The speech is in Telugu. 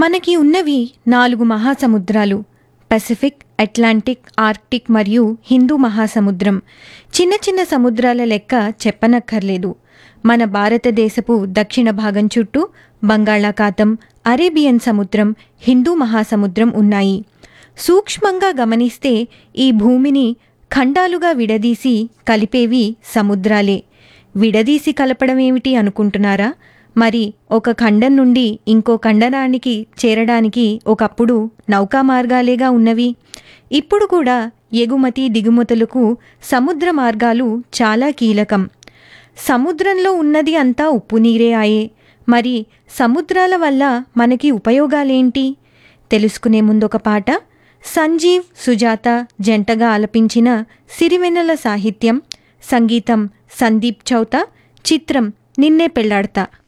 మనకి ఉన్నవి నాలుగు మహాసముద్రాలు పసిఫిక్ అట్లాంటిక్ ఆర్క్టిక్ మరియు హిందూ మహాసముద్రం చిన్న చిన్న సముద్రాల లెక్క చెప్పనక్కర్లేదు మన భారతదేశపు దక్షిణ భాగం చుట్టూ బంగాళాఖాతం అరేబియన్ సముద్రం హిందూ మహాసముద్రం ఉన్నాయి సూక్ష్మంగా గమనిస్తే ఈ భూమిని ఖండాలుగా విడదీసి కలిపేవి సముద్రాలే విడదీసి కలపడం ఏమిటి అనుకుంటున్నారా మరి ఒక ఖండం నుండి ఇంకో ఖండనానికి చేరడానికి ఒకప్పుడు నౌకా మార్గాలేగా ఉన్నవి ఇప్పుడు కూడా ఎగుమతి దిగుమతులకు సముద్ర మార్గాలు చాలా కీలకం సముద్రంలో ఉన్నది అంతా ఉప్పు నీరే ఆయే మరి సముద్రాల వల్ల మనకి ఉపయోగాలేంటి తెలుసుకునే ముందొక పాట సంజీవ్ సుజాత జంటగా ఆలపించిన సిరివెన్నెల సాహిత్యం సంగీతం సందీప్ చౌత చిత్రం నిన్నే పెళ్లాడతా